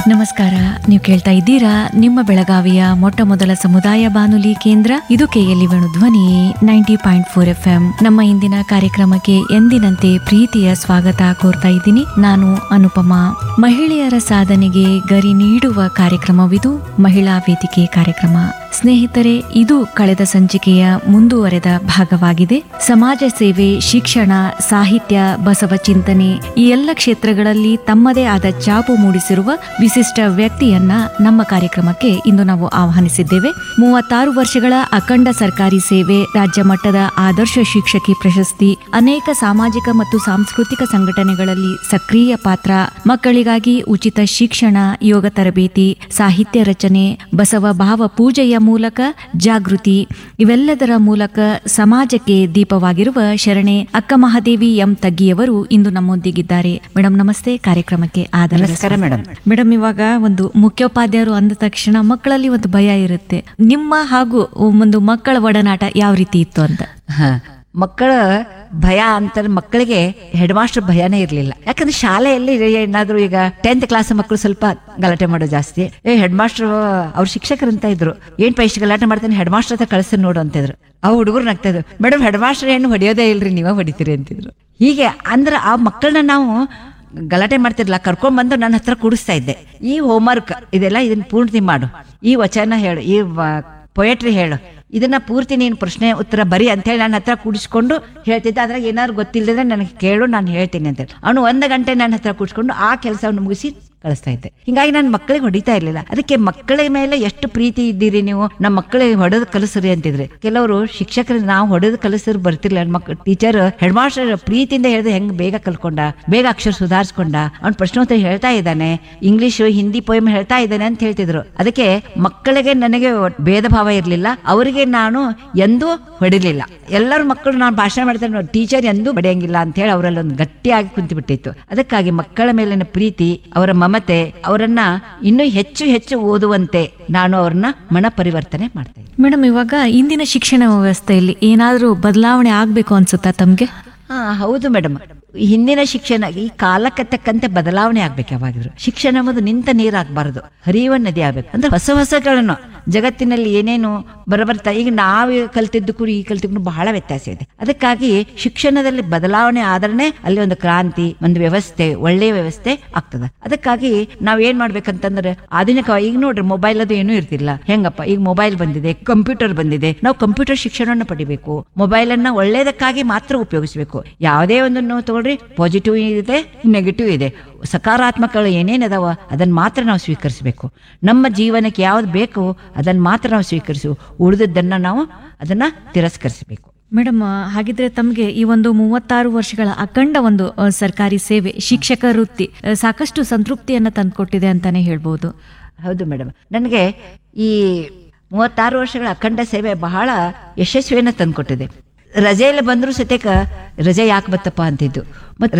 ನಮಸ್ಕಾರ ನೀವು ಕೇಳ್ತಾ ಇದ್ದೀರಾ ನಿಮ್ಮ ಬೆಳಗಾವಿಯ ಮೊಟ್ಟ ಮೊದಲ ಸಮುದಾಯ ಬಾನುಲಿ ಕೇಂದ್ರ ಇದು KLE Venu Dhwani ninety point four F M ನಮ್ಮ ಇಂದಿನ ಕಾರ್ಯಕ್ರಮಕ್ಕೆ ಎಂದಿನಂತೆ ಪ್ರೀತಿಯ ಸ್ವಾಗತ ಕೋರ್ತಾ ಇದ್ದೀನಿ ನಾನು ಅನುಪಮಾ ಮಹಿಳೆಯರ ಸಾಧನೆಗೆ ಗರಿ ನೀಡುವ ಕಾರ್ಯಕ್ರಮವಿದು ಮಹಿಳಾ ವೇದಿಕೆ ಕಾರ್ಯಕ್ರಮ ಸ್ನೇಹಿತರೆ ಇದು ಕಳೆದ ಸಂಚಿಕೆಯ ಮುಂದುವರೆದ ಭಾಗವಾಗಿದೆ ಸಮಾಜ ಸೇವೆ ಶಿಕ್ಷಣ ಸಾಹಿತ್ಯ ಬಸವ ಚಿಂತನೆ ಈ ಎಲ್ಲ ಕ್ಷೇತ್ರಗಳಲ್ಲಿ ತಮ್ಮದೇ ಆದ ಛಾಪು ಮೂಡಿಸಿರುವ ವಿಶಿಷ್ಟ ವ್ಯಕ್ತಿಯನ್ನ ನಮ್ಮ ಕಾರ್ಯಕ್ರಮಕ್ಕೆ ಇಂದು ನಾವು ಆಹ್ವಾನಿಸಿದ್ದೇವೆ ಮೂವತ್ತಾರು ವರ್ಷಗಳ ಅಖಂಡ ಸರ್ಕಾರಿ ಸೇವೆ ರಾಜ್ಯ ಮಟ್ಟದ ಆದರ್ಶ ಶಿಕ್ಷಕಿ ಪ್ರಶಸ್ತಿ ಅನೇಕ ಸಾಮಾಜಿಕ ಮತ್ತು ಸಾಂಸ್ಕೃತಿಕ ಸಂಘಟನೆಗಳಲ್ಲಿ ಸಕ್ರಿಯ ಪಾತ್ರ ಮಕ್ಕಳಿಗಾಗಿ ಉಚಿತ ಶಿಕ್ಷಣ ಯೋಗ ತರಬೇತಿ ಸಾಹಿತ್ಯ ರಚನೆ ಬಸವ ಭಾವ ಪೂಜೆಯ ಮೂಲಕ ಜಾಗೃತಿ ಇವೆಲ್ಲದರ ಮೂಲಕ ಸಮಾಜಕ್ಕೆ ದೀಪವಾಗಿರುವ ಶರಣೆ ಅಕ್ಕ ಮಹಾದೇವಿ ಎಂ ತಗ್ಗಿಯವರು ಇಂದು ನಮ್ಮೊಂದಿಗಿದ್ದಾರೆ ಮೇಡಮ್ ನಮಸ್ತೆ ಕಾರ್ಯಕ್ರಮಕ್ಕೆ ಆದರ ನಮಸ್ಕಾರ ಮೇಡಮ್ ಮೇಡಮ್ ಇವಾಗ ಒಂದು ಮುಖ್ಯೋಪಾಧ್ಯಾಯರು ಅಂದ ತಕ್ಷಣ ಮಕ್ಕಳಲ್ಲಿ ಒಂದು ಭಯ ಇರುತ್ತೆ ನಿಮ್ಮ ಹಾಗೂ ಒಂದು ಮಕ್ಕಳ ಒಡನಾಟ ಯಾವ ರೀತಿ ಇತ್ತು ಅಂತ ಹ. ಮಕ್ಕಳ ಭಯ ಅಂತ ಮಕ್ಕಳಿಗೆ ಹೆಡ್ ಮಾಸ್ಟರ್ ಭಯನೇ ಇರ್ಲಿಲ್ಲ ಯಾಕಂದ್ರೆ ಶಾಲೆಯಲ್ಲಿ ಏನಾದ್ರು ಈಗ ಟೆಂತ್ ಕ್ಲಾಸ್ ಮಕ್ಕಳು ಸ್ವಲ್ಪ ಗಲಾಟೆ ಮಾಡೋ ಜಾಸ್ತಿ ಏ ಹೆಡ್ ಮಾಸ್ಟರ್ ಅವ್ರ ಶಿಕ್ಷಕರಂತ ಇದ್ರು ಏನ್ ಪೈ ಇಷ್ಟು ಗಲಾಟೆ ಮಾಡ್ತಾನೆ ಹೆಡ್ ಮಾಸ್ಟರ್ ಹತ್ರ ಕಳ್ಸಿ ನೋಡು ಅಂತಿದ್ರು ಆ ಹುಡುಗರು ನಗ್ತಾ ಇದ್ರು ಮೇಡಮ್ ಹೆಡ್ ಮಾಸ್ಟರ್ ಹೆಣ್ಣು ಹೊಡೆಯೋದೇ ಇಲ್ರಿ ನೀವೇ ಹೊಡಿತೀರಿ ಅಂತಿದ್ರು ಹೀಗೆ ಅಂದ್ರೆ ಆ ಮಕ್ಕಳನ್ನ ನಾವು ಗಲಾಟೆ ಮಾಡ್ತಿರ್ಲಿಲ್ಲ ಕರ್ಕೊಂಡ್ ಬಂದು ನನ್ನ ಹತ್ರ ಕೂಡಿಸ್ತಾ ಇದ್ದೆ ಈ ಹೋಮ್ವರ್ಕ್ ಇದೆಲ್ಲ ಇದನ್ನ ಪೂರ್ತಿ ಮಾಡು ಈ ವಚನ ಹೇಳು ಈ ಪೊಯೆಟ್ರಿ ಹೇಳು ಇದನ್ನ ಪೂರ್ತಿ ನೀನು ಪ್ರಶ್ನೆ ಉತ್ತರ ಬರಿ ಅಂತ ಹೇಳಿ ನನ್ನ ಹತ್ರ ಕೂಡಿಸ್ಕೊಂಡು ಹೇಳ್ತಿದ್ದೆ ಅದ್ರಾಗ ಏನಾದ್ರು ಗೊತ್ತಿಲ್ಲದ್ರೆ ನನಗೆ ಕೇಳು ನಾನು ಹೇಳ್ತೀನಿ ಅಂತ ಹೇಳಿ ಅವನು ಒಂದು ಗಂಟೆ ನನ್ನ ಹತ್ರ ಕೂಡಿಸ್ಕೊಂಡು ಆ ಕೆಲಸವನ್ನು ಮುಗಿಸಿ ಕಳಿಸ್ತಾ ಇದ್ದೆ ಹಿಂಗಾಗಿ ನಾನು ಮಕ್ಕಳಿಗೆ ಹೊಡಿತಾ ಇರ್ಲಿಲ್ಲ ಅದಕ್ಕೆ ಮಕ್ಕಳ ಮೇಲೆ ಎಷ್ಟು ಪ್ರೀತಿ ಇದ್ದೀರಿ ನೀವು ನಮ್ಮ ಮಕ್ಕಳಿಗೆ ಹೊಡೆದು ಕಲಿಸ್ರಿ ಅಂತಿದ್ರೆ ಕೆಲವರು ಶಿಕ್ಷಕರು ನಾವು ಹೊಡೆದು ಕಲಿಸಿದ್ರು ಬರ್ತಿರ್ಲಿಲ್ಲ ಮಕ್ ಟೀಚರ್ ಹೆಡ್ ಮಾಸ್ಟರ್ ಪ್ರೀತಿಯಿಂದ ಹೇಳಿದ್ರೆ ಹೆಂಗ್ ಬೇಗ ಕಲ್ಕೊಂಡ ಬೇಗ ಅಕ್ಷರ ಸುಧಾರಿಸ್ಕೊಂಡ ಅವ್ನ ಪ್ರಶ್ನೋತ್ತರ ಹೇಳ್ತಾ ಇದ್ದಾನೆ ಇಂಗ್ಲಿಷ್ ಹಿಂದಿ ಪೋಯಮ್ ಹೇಳ್ತಾ ಇದ್ದಾನೆ ಅಂತ ಹೇಳ್ತಿದ್ರು ಅದಕ್ಕೆ ಮಕ್ಕಳಿಗೆ ನನಗೆ ಭೇದ ಭಾವ ಇರಲಿಲ್ಲ ಅವರಿಗೆ ನಾನು ಎಂದೂ ಹೊಡಿಲಿಲ್ಲ ಎಲ್ಲರ ಮಕ್ಕಳು ನಾನು ಭಾಷಣ ಮಾಡ್ತಾರೆ ಟೀಚರ್ ಎಂದೂ ಬಡಿಯಂಗಿಲ್ಲ ಅಂತ ಹೇಳಿ ಅವರಲ್ಲಿ ಒಂದು ಗಟ್ಟಿಯಾಗಿ ಕುಂತು ಬಿಟ್ಟಿತ್ತು ಅದಕ್ಕಾಗಿ ಮಕ್ಕಳ ಮೇಲಿನ ಪ್ರೀತಿ ಅವರ ಮಮತೆ ಅವರನ್ನ ಇನ್ನೂ ಹೆಚ್ಚು ಹೆಚ್ಚು ಓದುವಂತೆ ನಾನು ಅವ್ರನ್ನ ಮನ ಪರಿವರ್ತನೆ ಮಾಡ್ತೇನೆ ಮೇಡಮ್ ಇವಾಗ ಇಂದಿನ ಶಿಕ್ಷಣ ವ್ಯವಸ್ಥೆಯಲ್ಲಿ ಏನಾದರೂ ಬದಲಾವಣೆ ಆಗ್ಬೇಕು ಅನ್ಸುತ್ತಾ ತಮ್ಗೆ ಹಾ ಹೌದು ಮೇಡಮ್ ಹಿಂದಿನ ಶಿಕ್ಷಣ ಈ ಕಾಲಕ್ಕೆ ತಕ್ಕಂತೆ ಬದಲಾವಣೆ ಆಗ್ಬೇಕು ಯಾವಾಗಿದ್ರು ಶಿಕ್ಷಣ ಎಂಬುದು ನಿಂತ ನೀರಾಗಬಾರದು ಹರಿಯುವ ನದಿ ಆಗ್ಬೇಕು ಅಂದ್ರೆ ಹೊಸ ಹೊಸಗಳನ್ನು ಜಗತ್ತಿನಲ್ಲಿ ಏನೇನು ಬರಬರ್ತಾ ಈಗ ನಾವು ಕಲ್ತಿದ್ದಕ್ಕೂ ಈ ಕಲ್ತಿದ್ದಕ್ಕೂ ಬಹಳ ವ್ಯತ್ಯಾಸ ಇದೆ ಅದಕ್ಕಾಗಿ ಶಿಕ್ಷಣದಲ್ಲಿ ಬದಲಾವಣೆ ಆದ್ರೆ ಅಲ್ಲಿ ಒಂದು ಕ್ರಾಂತಿ ಒಂದು ವ್ಯವಸ್ಥೆ ಒಳ್ಳೆಯ ವ್ಯವಸ್ಥೆ ಆಗ್ತದೆ ಅದಕ್ಕಾಗಿ ನಾವ್ ಏನ್ ಮಾಡ್ಬೇಕಂತಂದ್ರೆ ಆಧುನಿಕ ಈಗ ನೋಡ್ರಿ ಮೊಬೈಲ್ ಅದು ಏನೂ ಇರ್ತಿಲ್ಲ ಹೆಂಗಪ್ಪ ಈಗ ಮೊಬೈಲ್ ಬಂದಿದೆ ಕಂಪ್ಯೂಟರ್ ಬಂದಿದೆ ನಾವು ಕಂಪ್ಯೂಟರ್ ಶಿಕ್ಷಣವನ್ನು ಪಡಿಬೇಕು ಮೊಬೈಲ್ ಅನ್ನ ಒಳ್ಳೇದಕ್ಕಾಗಿ ಮಾತ್ರ ಉಪಯೋಗಿಸಬೇಕು ಯಾವುದೇ ಒಂದನ್ನು ತಗೊಳ್ರಿ ಪಾಸಿಟಿವ್ ಇದೆ ನೆಗೆಟಿವ್ ಇದೆ ಸಕಾರಾತ್ಮಕಗಳು ಏನೇನ್ ಅದಾವ ಅದನ್ನ ಮಾತ್ರ ನಾವು ಸ್ವೀಕರಿಸಬೇಕು ನಮ್ಮ ಜೀವನಕ್ಕೆ ಯಾವ್ದು ಬೇಕು ಅದನ್ನ ಮಾತ್ರ ನಾವು ಸ್ವೀಕರಿಸು ಉಳಿದದ್ದನ್ನ ನಾವು ಅದನ್ನ ತಿರಸ್ಕರಿಸಬೇಕು ಮೇಡಮ್ ಹಾಗಿದ್ರೆ ತಮಗೆ ಈ ಒಂದು ಮೂವತ್ತಾರು ವರ್ಷಗಳ ಅಖಂಡ ಒಂದು ಅ, ಸರ್ಕಾರಿ ಸೇವೆ ಶಿಕ್ಷಕ ವೃತ್ತಿ ಅ, ಸಾಕಷ್ಟು ಸಂತೃಪ್ತಿಯನ್ನ ತಂದುಕೊಟ್ಟಿದೆ ಅಂತಾನೆ ಹೇಳ್ಬೋದು ಹೌದು ಮೇಡಮ್ ನನಗೆ ಈ ಮೂವತ್ತಾರು ವರ್ಷಗಳ ಅಖಂಡ ಸೇವೆ ಬಹಳ ಯಶಸ್ವಿಯನ್ನು ತಂದುಕೊಟ್ಟಿದೆ ರಜೆಯಲ್ಲಿ ಬಂದರೂ ಸತ್ಯಕ ರಜೆ ಯಾಕೆ ಬತ್ತಪ್ಪ ಅಂತಿದ್ದು ಮತ್ತು